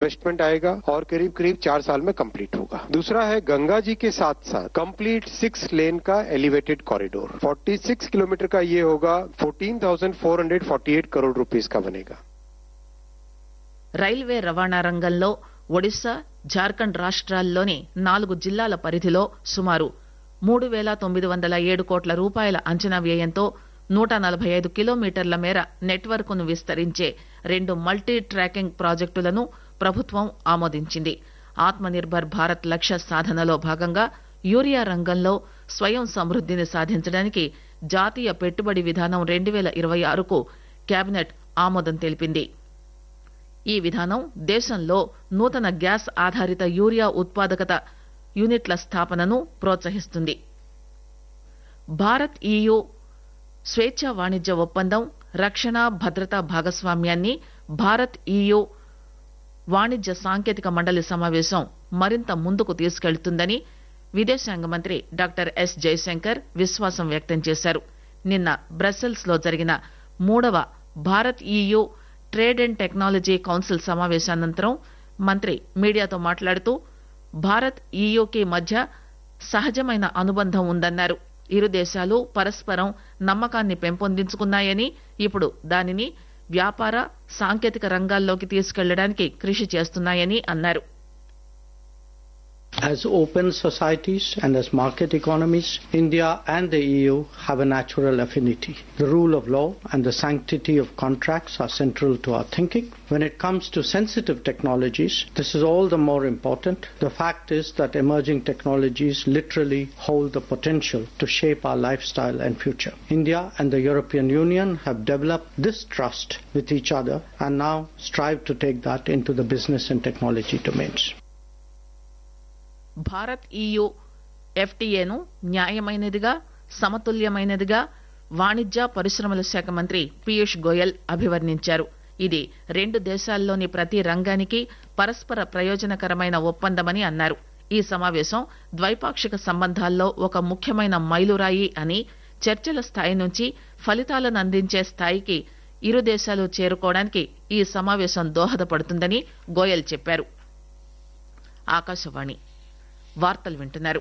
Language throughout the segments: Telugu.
इन्वेस्टमेंट आएगा और करीब करीब चार साल में कंप्लीट होगा दूसरा है गंगा जी के साथ साथ कंप्लीट सिक्स लेन का एलिवेटेड कॉरिडोर 46 किलोमीटर का ये होगा 14,448 करोड़ रुपीस का बनेगा రైల్వే రవాణా రంగంలో ఒడిశా జార్ఖండ్ రాష్ట్రాల్లోని నాలుగు జిల్లాల పరిధిలో సుమారు మూడు వేల తొమ్మిది వందల ఏడు కోట్ల రూపాయల అంచనా వ్యయంతో నూట నలభై ఐదు కిలోమీటర్ల మేర నెట్వర్క్ ను విస్తరించే రెండు మల్టీ ట్రాకింగ్ ప్రాజెక్టులను ప్రభుత్వం ఆమోదించింది ఆత్మ నిర్భర్ భారత్ లక్ష్య సాధనలో భాగంగా యూరియా రంగంలో స్వయం సమృద్దిని సాధించడానికి జాతీయ పెట్టుబడి విధానం రెండు వేల ఇరవై ఆరుకు కేబినెట్ ఆమోదం తెలిపింది ఈ విధానం దేశంలో నూతన గ్యాస్ ఆధారిత యూరియా ఉత్పాదకత యూనిట్ల స్థాపనను ప్రోత్సహిస్తుంది భారత్ ఈయూ స్వేచ్ఛ వాణిజ్య ఒప్పందం రక్షణ భద్రతా భాగస్వామ్యాన్ని భారత్ ఈయూ వాణిజ్య సాంకేతిక మండలి సమావేశం మరింత ముందుకు తీసుకెళ్తుందని విదేశాంగ మంత్రి డాక్టర్ ఎస్ జయశంకర్ విశ్వాసం వ్యక్తం చేశారు నిన్న బ్రసెల్స్ లో జరిగిన మూడవ Bharat EU trade and technology council సమావేశానంతరం మంత్రి మీడియాతో మాట్లాడుతూ భారత్ ఈయూకి మధ్య సహజమైన అనుబంధం ఉందన్నారు ఇరు దేశాలు పరస్పరం నమ్మకాన్ని పెంపొందించుకున్నాయని ఇప్పుడు దానిని వ్యాపార సాంకేతిక రంగాల్లోకి తీసుకెళ్లడానికి కృషి చేస్తున్నాయని అన్నారు As open societies and as market economies, India and the EU have a natural affinity. The rule of law and the sanctity of contracts are central to our thinking. When it comes to sensitive technologies, this is all the more important. The fact is that emerging technologies literally hold the potential to shape our lifestyle and future. India and the European Union have developed this trust with each other and now strive to take that into the business and technology domains. Bharat EU ఎఫ్టీఏను న్యాయమైనదిగా సమతుల్యమైనదిగా వాణిజ్య పరిశ్రమల శాఖ మంత్రి పీయూష్ గోయల్ అభివర్ణించారు ఇది రెండు దేశాల్లోని ప్రతి రంగానికి పరస్పర ప్రయోజనకరమైన ఒప్పందమని అన్నారు ఈ సమావేశం ద్వైపాక్షిక సంబంధాల్లో ఒక ముఖ్యమైన మైలురాయి అని చర్చల స్థాయి నుంచి ఫలితాలను అందించే స్థాయికి ఇరు దేశాలు చేరుకోవడానికి ఈ సమావేశం దోహదపడుతుందని గోయల్ చెప్పారు ఆకాశవాణి వార్తలు వింటున్నారు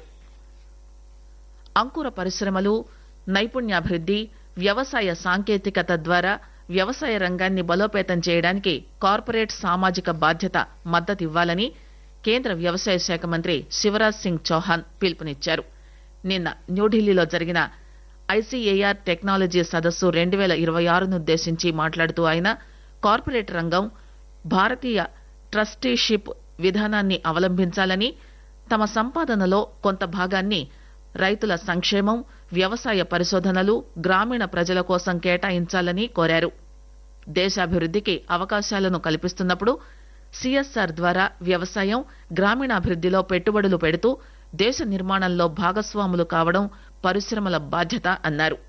అంకుర పరిశ్రమలు నైపుణ్యాభివృద్ది వ్యవసాయ సాంకేతికత ద్వారా వ్యవసాయ రంగాన్ని బలోపేతం చేయడానికి కార్పొరేట్ సామాజిక బాధ్యత మద్దతివ్వాలని కేంద్ర వ్యవసాయ శాఖ మంత్రి శివరాజ్ సింగ్ చౌహాన్ పిలుపునిచ్చారు నిన్న న్యూఢిల్లీలో జరిగిన ఐసీఏఆర్ టెక్నాలజీ సదస్సు రెండు వేల ఇరవై ఆరునుద్దేశించి మాట్లాడుతూ ఆయన కార్పొరేట్ రంగం భారతీయ ట్రస్టీషిప్ విధానాన్ని అవలంబించాలని తమ సంపాదనలో కొంత భాగాన్ని రైతుల సంక్షేమం వ్యవసాయ పరిశోధనలు గ్రామీణ ప్రజల కోసం కేటాయించాలని కోరారు దేశాభివృద్దికి అవకాశాలను కల్పిస్తున్నప్పుడు సిఎస్ఆర్ ద్వారా వ్యవసాయం గ్రామీణాభివృద్దిలో పెట్టుబడులు పెడుతూ దేశ నిర్మాణంలో భాగస్వాములు కావడం పరిశ్రమల బాధ్యత అన్నారు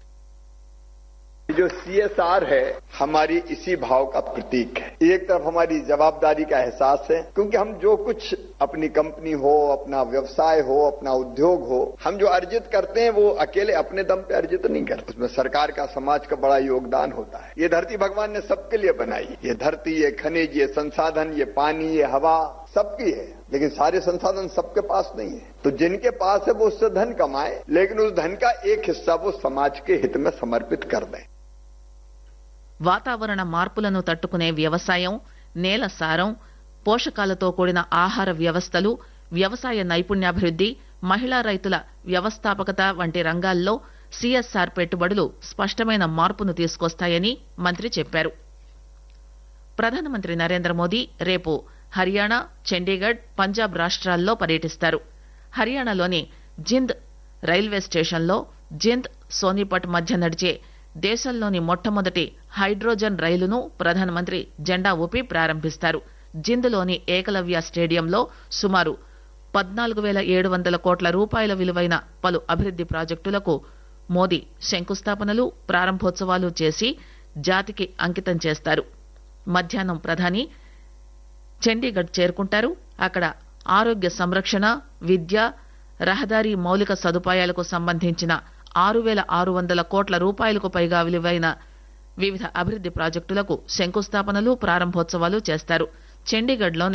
जो सीएसआर है हमारी इसी भाव का प्रतीक है एक तरफ हमारी जवाबदारी का एहसास है क्योंकि हम जो कुछ अपनी कंपनी हो अपना व्यवसाय हो अपना उद्योग हो हम जो अर्जित करते हैं वो अकेले अपने दम पे अर्जित नहीं करते उसमें सरकार का समाज का बड़ा योगदान होता है ये धरती भगवान ने सबके लिए बनाई ये धरती ये खनिज ये संसाधन ये पानी ये हवा सबकी है लेकिन सारे संसाधन सबके पास नहीं है तो जिनके पास है वो उससे धन कमाए लेकिन उस धन का एक हिस्सा वो समाज के हित में समर्पित कर दें వాతావరణ మార్పులను తట్టుకునే వ్యవసాయం నేల సారం పోషకాలతో కూడిన ఆహార వ్యవస్థలు వ్యవసాయ నైపుణ్యాభివృద్ది మహిళా రైతుల వ్యవస్థాపకత వంటి రంగాల్లో సిఎస్ఆర్ పెట్టుబడులు స్పష్టమైన మార్పును తీసుకొస్తాయని మంత్రి చెప్పారు ప్రధానమంత్రి నరేంద్ర మోదీ రేపు హర్యానా చండీగఢ్ పంజాబ్ రాష్ట్రాల్లో పర్యటిస్తారు హర్యానాలోని జింద్ రైల్వే స్టేషన్లో జింద్ సోనిపట్ మధ్య నడిచే దేశంలోని మొట్టమొదటి హైడ్రోజన్ రైలును ప్రధానమంత్రి జెండా ఊపి ప్రారంభిస్తారు జింద్లోని ఏకలవ్య స్టేడియంలో సుమారు పద్నాలుగు వేల ఏడు వందల కోట్ల రూపాయల విలువైన పలు అభివృద్ది ప్రాజెక్టులకు మోదీ శంకుస్థాపనలు ప్రారంభోత్సవాలు చేసి జాతికి అంకితం చేస్తారు మధ్యాహ్నం ప్రధాని చండీగఢ్ చేరుకుంటారు అక్కడ ఆరోగ్య సంరక్షణ విద్య రహదారి మౌలిక సదుపాయాలకు సంబంధించిన ఆరు వేల ఆరు వందల కోట్ల రూపాయలకు పైగా విలువైన వివిధ అభివృద్ది ప్రాజెక్టులకు శంకుస్థాపనలు ప్రారంభోత్సవాలు చేస్తారు చండీగఢ్లోని